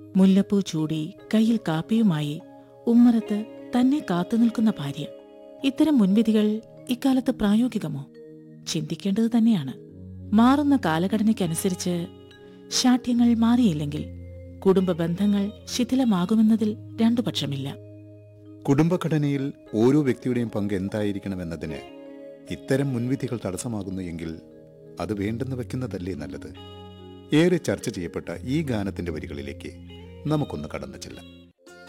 മുല്ലപ്പൂ ചൂടി കയ്യിൽ കാപ്പിയുമായി ഉമ്മറത്ത് തന്നെ കാത്തുനിൽക്കുന്ന ഭാര്യ ഇത്തരം മുൻവിധികൾ ഇക്കാലത്ത് പ്രായോഗികമോ ചിന്തിക്കേണ്ടത് തന്നെയാണ് മാറുന്ന കാലഘടനയ്ക്കനുസരിച്ച് ശാഠ്യങ്ങൾ മാറിയില്ലെങ്കിൽ കുടുംബ ബന്ധങ്ങൾ ശിഥിലമാകുമെന്നതിൽ രണ്ടു പക്ഷമില്ല കുടുംബഘടനയിൽ ഓരോ വ്യക്തിയുടെയും പങ്ക് എന്തായിരിക്കണമെന്നതിന് ഇത്തരം മുൻവിധികൾ തടസ്സമാകുന്നു എങ്കിൽ അത് വേണ്ടെന്ന് വെക്കുന്നതല്ലേ നല്ലത് ഏറെ ചർച്ച ചെയ്യപ്പെട്ട ഈ ഗാനത്തിന്റെ വരികളിലേക്ക് നമുക്കൊന്ന് കടന്നു ചെല്ലാം